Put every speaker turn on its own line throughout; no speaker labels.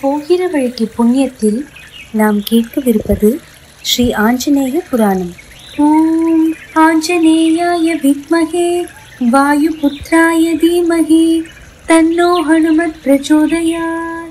போகிற வழிக்கு புண்ணியத்தில் நாம் கேட்கவிருப்பது ஸ்ரீ ஆஞ்சநேய புராணம் ஓம் ஆஞ்சநேயாய வித்மகே வாயுபுத்ராய தீமகி தன்னோ ஹனுமத் பிரச்சோதயாத்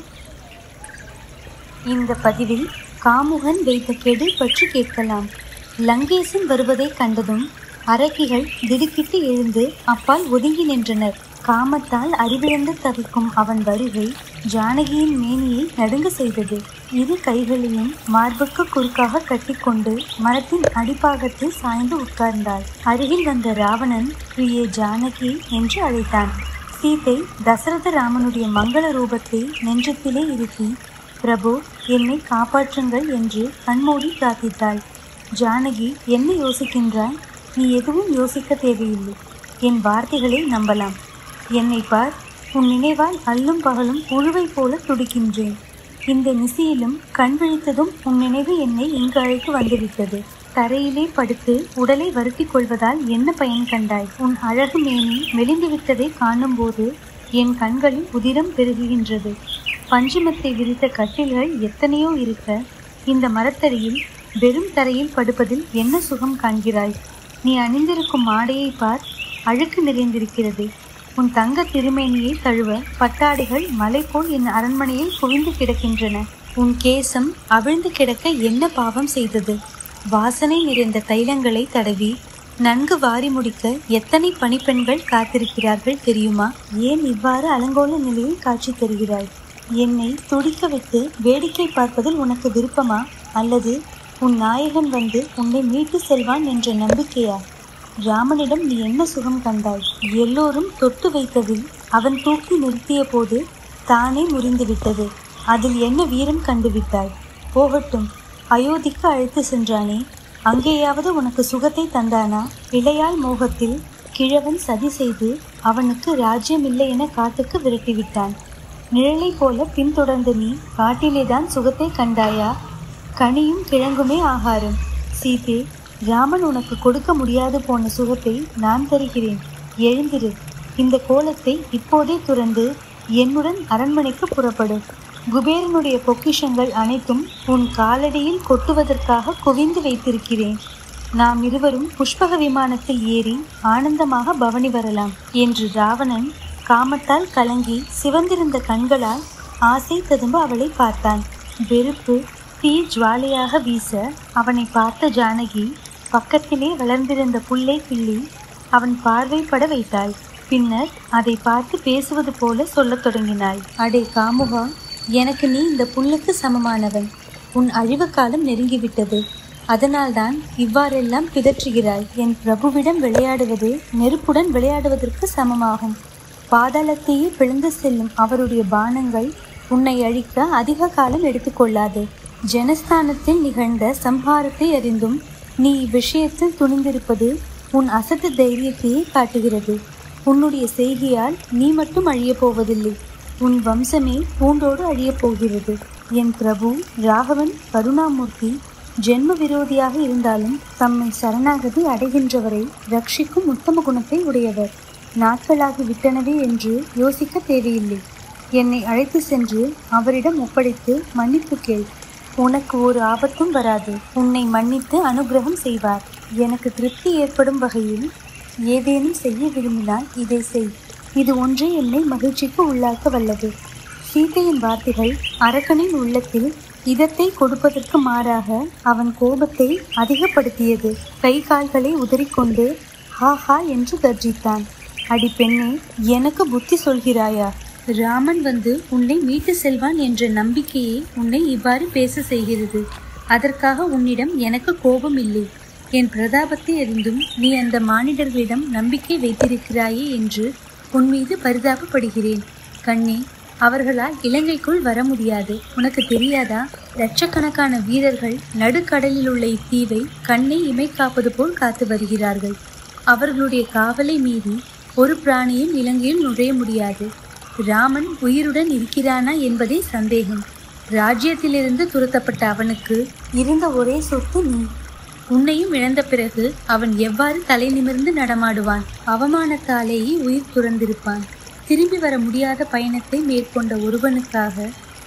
இந்த பதிவில் காமுகன் வைத்த கெடு பற்றி கேட்கலாம் லங்கேசன் வருவதை கண்டதும் அரக்கிகள் திடுக்கிட்டு எழுந்து அப்பால் ஒதுங்கி நின்றனர் காமத்தால் அறிவிழந்து தவிக்கும் அவன் வருகை ஜானகியின் மேனியை நடுங்க செய்தது இரு கைகளையும் மார்புக்கு குறுக்காக கட்டிக்கொண்டு மரத்தின் அடிப்பாகத்தில் சாய்ந்து உட்கார்ந்தாள் அருகில் வந்த ராவணன் பிரியே ஜானகி என்று அழைத்தான் சீதை தசரத ராமனுடைய மங்கள ரூபத்தை நெஞ்சத்திலே இருத்தி பிரபு என்னை காப்பாற்றுங்கள் என்று கண்மூடி பிரார்த்தித்தாள் ஜானகி என்ன யோசிக்கின்றாய் நீ எதுவும் யோசிக்க தேவையில்லை என் வார்த்தைகளை நம்பலாம் என்னை பார் உன் நினைவால் அல்லும் பகலும் புழுவை போல துடிக்கின்றேன் இந்த நிசையிலும் கண் விழித்ததும் உன் நினைவு என்னை இங்கு அழைத்து வந்துவிட்டது தரையிலே படுத்து உடலை வருத்திக் கொள்வதால் என்ன பயன் கண்டாய் உன் அழகு மேனி மெலிந்து விட்டதை காணும்போது என் கண்களில் உதிரம் பெருகுகின்றது பஞ்சுமத்தை விரித்த கட்டில்கள் எத்தனையோ இருக்க இந்த மரத்தடியில் வெறும் தரையில் படுப்பதில் என்ன சுகம் காண்கிறாய் நீ அணிந்திருக்கும் ஆடையை பார் அழுக்கு நிறைந்திருக்கிறது உன் தங்க திருமேனியை தழுவ பட்டாடைகள் மலை போல் என் அரண்மனையில் குவிந்து கிடக்கின்றன உன் கேசம் அவிழ்ந்து கிடக்க என்ன பாவம் செய்தது வாசனை நிறைந்த தைலங்களை தடவி நன்கு வாரி முடிக்க எத்தனை பணிப்பெண்கள் காத்திருக்கிறார்கள் தெரியுமா ஏன் இவ்வாறு அலங்கோல நிலையில் காட்சி தருகிறாய் என்னை துடிக்க விட்டு வேடிக்கை பார்ப்பதில் உனக்கு விருப்பமா அல்லது உன் நாயகன் வந்து உன்னை மீட்டு செல்வான் என்ற நம்பிக்கையா ராமனிடம் நீ என்ன சுகம் கண்டாய் எல்லோரும் தொட்டு வைத்ததில் அவன் தூக்கி நிறுத்திய போது தானே முறிந்து விட்டது அதில் என்ன வீரம் கண்டுவிட்டாய் போகட்டும் அயோத்திக்கு அழைத்து சென்றானே அங்கேயாவது உனக்கு சுகத்தை தந்தானா இளையாள் மோகத்தில் கிழவன் சதி செய்து அவனுக்கு ராஜ்யம் இல்லை என காட்டுக்கு விரட்டிவிட்டான் நிழலை போல பின்தொடர்ந்த நீ காட்டிலேதான் சுகத்தை கண்டாயா கனியும் கிழங்குமே ஆகாரம் சீதே ராமன் உனக்கு கொடுக்க முடியாது போன சுகத்தை நான் தருகிறேன் எழுந்திரு இந்த கோலத்தை இப்போதே துறந்து என்னுடன் அரண்மனைக்கு புறப்படு குபேரனுடைய பொக்கிஷங்கள் அனைத்தும் உன் காலடியில் கொட்டுவதற்காக குவிந்து வைத்திருக்கிறேன் நாம் இருவரும் புஷ்பக விமானத்தில் ஏறி ஆனந்தமாக பவனி வரலாம் என்று ராவணன் காமத்தால் கலங்கி சிவந்திருந்த கண்களால் ஆசை ததும்ப அவளை பார்த்தான் வெறுப்பு தீ ஜுவாலையாக வீச அவனை பார்த்த ஜானகி பக்கத்திலே வளர்ந்திருந்த புல்லை கிள்ளி அவன் பார்வைப்பட வைத்தாள் பின்னர் அதை பார்த்து பேசுவது போல சொல்லத் தொடங்கினாள் அடே காமுகா எனக்கு நீ இந்த புல்லுக்கு சமமானவன் உன் அழிவு காலம் நெருங்கிவிட்டது அதனால்தான் இவ்வாறெல்லாம் பிதற்றுகிறாய் என் பிரபுவிடம் விளையாடுவது நெருப்புடன் விளையாடுவதற்கு சமமாகும் பாதாளத்தையே பிளந்து செல்லும் அவருடைய பானங்கள் உன்னை அழிக்க அதிக காலம் எடுத்துக்கொள்ளாது ஜனஸ்தானத்தில் நிகழ்ந்த சம்ஹாரத்தை அறிந்தும் நீ இவ்விஷயத்தில் துணிந்திருப்பது உன் அசத்து தைரியத்தையே காட்டுகிறது உன்னுடைய செய்கையால் நீ மட்டும் அழியப் போவதில்லை உன் வம்சமே பூண்டோடு அழியப் போகிறது என் பிரபு ராகவன் கருணாமூர்த்தி ஜென்ம விரோதியாக இருந்தாலும் தம்மை சரணாகதி அடைகின்றவரை ரட்சிக்கும் உத்தம குணத்தை உடையவர் நாட்களாகி விட்டனவே என்று யோசிக்க தேவையில்லை என்னை அழைத்து சென்று அவரிடம் ஒப்படைத்து மன்னிப்பு கேள் உனக்கு ஒரு ஆபத்தும் வராது உன்னை மன்னித்து அனுகிரகம் செய்வார் எனக்கு திருப்தி ஏற்படும் வகையில் ஏதேனும் செய்ய விரும்பினால் இதை செய் இது ஒன்றே என்னை மகிழ்ச்சிக்கு உள்ளாக்க வல்லது சீதையின் வார்த்தைகள் அரக்கனின் உள்ளத்தில் இதத்தை கொடுப்பதற்கு மாறாக அவன் கோபத்தை அதிகப்படுத்தியது கை கால்களை உதறிக்கொண்டு ஹா ஹா என்று கர்ஜித்தான் அடி பெண்ணே எனக்கு புத்தி சொல்கிறாயா ராமன் வந்து உன்னை மீட்டு செல்வான் என்ற நம்பிக்கையே உன்னை இவ்வாறு பேச செய்கிறது அதற்காக உன்னிடம் எனக்கு கோபம் இல்லை என் பிரதாபத்தை அறிந்தும் நீ அந்த மானிடர்களிடம் நம்பிக்கை வைத்திருக்கிறாயே என்று உன் மீது பரிதாபப்படுகிறேன் கண்ணே அவர்களால் இலங்கைக்குள் வர முடியாது உனக்கு தெரியாதா லட்சக்கணக்கான வீரர்கள் நடுக்கடலில் உள்ள இத்தீவை கண்ணை இமை காப்பது போல் காத்து வருகிறார்கள் அவர்களுடைய காவலை மீறி ஒரு பிராணியும் இலங்கையில் நுழைய முடியாது ராமன் உயிருடன் இருக்கிறானா என்பதே சந்தேகம் ராஜ்யத்திலிருந்து துரத்தப்பட்ட அவனுக்கு இருந்த ஒரே சொத்து நீ உன்னையும் இழந்த பிறகு அவன் எவ்வாறு தலை நிமிர்ந்து நடமாடுவான் அவமானத்தாலேயே உயிர் துறந்திருப்பான் திரும்பி வர முடியாத பயணத்தை மேற்கொண்ட ஒருவனுக்காக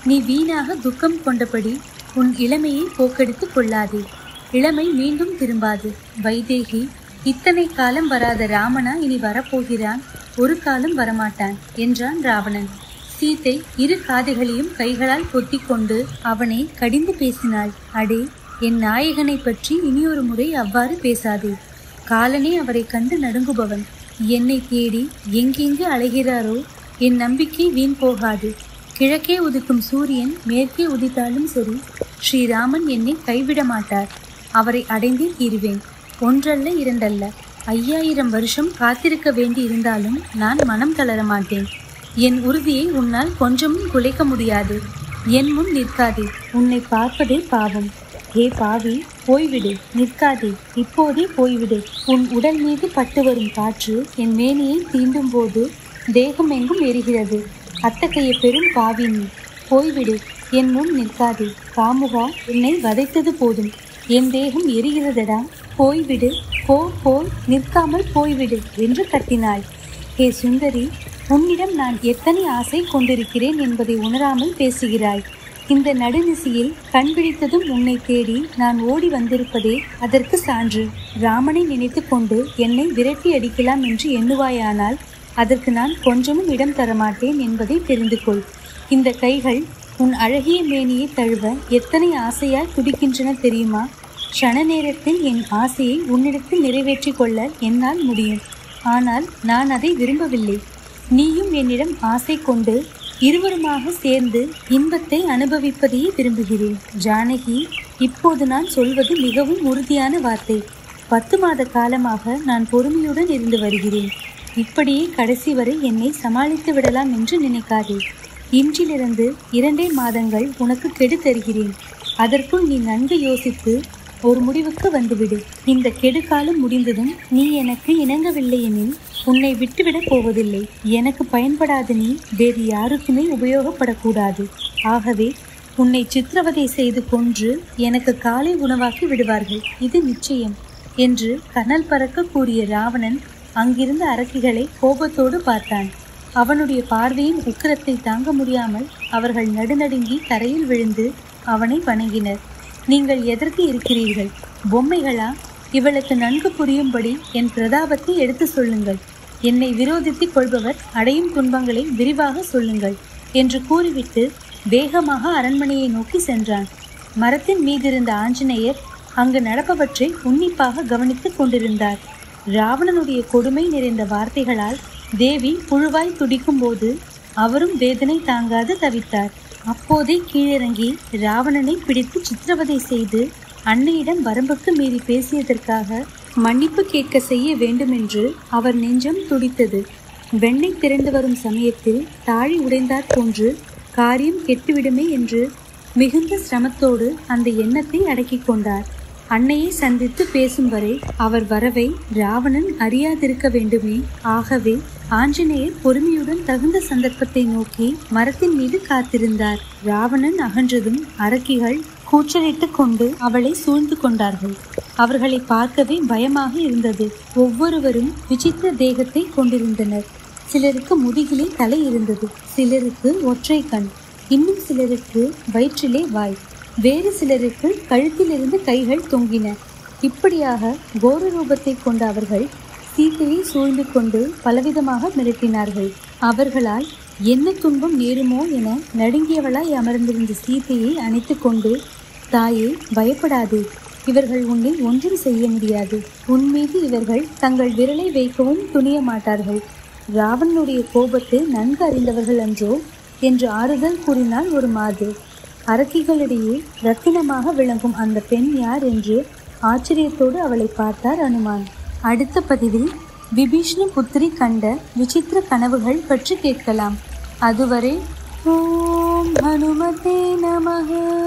நீ வீணாக துக்கம் கொண்டபடி உன் இளமையை போக்கெடுத்துக் கொள்ளாதே இளமை மீண்டும் திரும்பாது வைதேகி இத்தனை காலம் வராத ராமனா இனி வரப்போகிறான் ஒரு காலம் வரமாட்டான் என்றான் ராவணன் சீதை இரு காதுகளையும் கைகளால் பொத்திக் கொண்டு அவனை கடிந்து பேசினாள் அடே என் நாயகனை பற்றி இனியொரு முறை அவ்வாறு பேசாதே காலனே அவரை கண்டு நடுங்குபவன் என்னை தேடி எங்கெங்கு அலைகிறாரோ என் நம்பிக்கை வீண் போகாது கிழக்கே உதிக்கும் சூரியன் மேற்கே உதித்தாலும் சரி ஸ்ரீராமன் என்னை கைவிட மாட்டார் அவரை அடைந்தே தீருவேன் ஒன்றல்ல இரண்டல்ல ஐயாயிரம் வருஷம் காத்திருக்க வேண்டி இருந்தாலும் நான் மனம் தளர மாட்டேன் என் உறுதியை உன்னால் கொஞ்சமும் குலைக்க முடியாது என் முன் நிற்காதே உன்னை பார்ப்பதே பாவம் ஏ பாவி போய்விடு நிற்காதே இப்போதே போய்விடு உன் உடல் மீது பட்டு வரும் காற்று என் மேனியை தீண்டும் போது தேகம் எங்கும் எரிகிறது அத்தகைய பெரும் பாவி நீ போய்விடு என் முன் நிற்காதே காமுகா என்னை வதைத்தது போதும் என் தேகம் எரிகிறதடா போய்விடு போ போய் நிற்காமல் போய்விடு என்று கத்தினாள் ஹே சுந்தரி உன்னிடம் நான் எத்தனை ஆசை கொண்டிருக்கிறேன் என்பதை உணராமல் பேசுகிறாய் இந்த நடுநிசையில் கண் விழித்ததும் உன்னை தேடி நான் ஓடி வந்திருப்பதே அதற்கு சான்று ராமனை நினைத்து கொண்டு என்னை விரட்டி அடிக்கலாம் என்று எண்ணுவாயானால் அதற்கு நான் கொஞ்சமும் இடம் தரமாட்டேன் என்பதை தெரிந்து கொள் இந்த கைகள் உன் அழகிய மேனியை தழுவ எத்தனை ஆசையால் துடிக்கின்றன தெரியுமா க்ஷண நேரத்தில் என் ஆசையை உன்னிடத்தில் நிறைவேற்றிக் கொள்ள என்னால் முடியும் ஆனால் நான் அதை விரும்பவில்லை நீயும் என்னிடம் ஆசை கொண்டு இருவருமாக சேர்ந்து இன்பத்தை அனுபவிப்பதையே விரும்புகிறேன் ஜானகி இப்போது நான் சொல்வது மிகவும் உறுதியான வார்த்தை பத்து மாத காலமாக நான் பொறுமையுடன் இருந்து வருகிறேன் இப்படியே கடைசி வரை என்னை சமாளித்து விடலாம் என்று நினைக்காதே இன்றிலிருந்து இரண்டே மாதங்கள் உனக்கு கெடு தருகிறேன் அதற்குள் நீ நன்கு யோசித்து ஒரு முடிவுக்கு வந்துவிடு இந்த கெடுகாலம் முடிந்ததும் நீ எனக்கு இணங்கவில்லை எனில் உன்னை விட்டுவிடப் போவதில்லை எனக்கு பயன்படாத நீ வேறு யாருக்குமே உபயோகப்படக்கூடாது ஆகவே உன்னை சித்திரவதை செய்து கொன்று எனக்கு காலை உணவாக்கி விடுவார்கள் இது நிச்சயம் என்று கனல் பறக்க கூறிய ராவணன் அங்கிருந்த அரக்கிகளை கோபத்தோடு பார்த்தான் அவனுடைய பார்வையின் உக்கிரத்தை தாங்க முடியாமல் அவர்கள் நடுநடுங்கி தரையில் விழுந்து அவனை வணங்கினர் நீங்கள் எதற்கு இருக்கிறீர்கள் பொம்மைகளா இவளுக்கு நன்கு புரியும்படி என் பிரதாபத்தை எடுத்து சொல்லுங்கள் என்னை விரோதித்துக் கொள்பவர் அடையும் துன்பங்களை விரிவாக சொல்லுங்கள் என்று கூறிவிட்டு வேகமாக அரண்மனையை நோக்கி சென்றான் மரத்தின் மீதிருந்த ஆஞ்சநேயர் அங்கு நடப்பவற்றை உன்னிப்பாக கவனித்துக் கொண்டிருந்தார் ராவணனுடைய கொடுமை நிறைந்த வார்த்தைகளால் தேவி புழுவாய் துடிக்கும் போது அவரும் வேதனை தாங்காது தவித்தார் அப்போதே கீழிறங்கி ராவணனை பிடித்து சித்திரவதை செய்து அன்னையிடம் வரம்புக்கு மீறி பேசியதற்காக மன்னிப்பு கேட்க செய்ய வேண்டுமென்று அவர் நெஞ்சம் துடித்தது வெண்ணெய் திரண்டு வரும் சமயத்தில் தாழி உடைந்தாற் போன்று காரியம் கெட்டுவிடுமே என்று மிகுந்த சிரமத்தோடு அந்த எண்ணத்தை அடக்கிக் கொண்டார் அன்னையை சந்தித்து பேசும் வரை அவர் வரவை ராவணன் அறியாதிருக்க வேண்டுமே ஆகவே ஆஞ்சநேயர் பொறுமையுடன் தகுந்த சந்தர்ப்பத்தை நோக்கி மரத்தின் மீது காத்திருந்தார் ராவணன் அகன்றதும் அரக்கிகள் கூச்சலிட்டுக் கொண்டு அவளை சூழ்ந்து கொண்டார்கள் அவர்களை பார்க்கவே பயமாக இருந்தது ஒவ்வொருவரும் விசித்திர தேகத்தை கொண்டிருந்தனர் சிலருக்கு முதுகிலே தலை இருந்தது சிலருக்கு ஒற்றை கண் இன்னும் சிலருக்கு வயிற்றிலே வாய் வேறு சிலருக்கு கழுத்திலிருந்து கைகள் தொங்கின இப்படியாக கோர ரூபத்தை கொண்ட அவர்கள் சீத்தையை சூழ்ந்து கொண்டு பலவிதமாக மிரட்டினார்கள் அவர்களால் என்ன துன்பம் நேருமோ என நடுங்கியவளாய் அமர்ந்திருந்த சீத்தையை அணைத்து கொண்டு தாயே பயப்படாதே இவர்கள் உன்னை ஒன்றும் செய்ய முடியாது உன் மீது இவர்கள் தங்கள் விரலை வைக்கவும் துணிய மாட்டார்கள் ராவணனுடைய கோபத்தை நன்கு அறிந்தவர்கள் அன்றோ என்று ஆறுதல் கூறினாள் ஒரு மாது அரக்கிகளிடையே ரத்தினமாக விளங்கும் அந்த பெண் யார் என்று ஆச்சரியத்தோடு அவளை பார்த்தார் அனுமான் அடுத்த பதிவில் விபீஷ்ண புத்திரி கண்ட விசித்திர கனவுகள் பற்றி கேட்கலாம் அதுவரை ஓம் ஹனுமதே நமக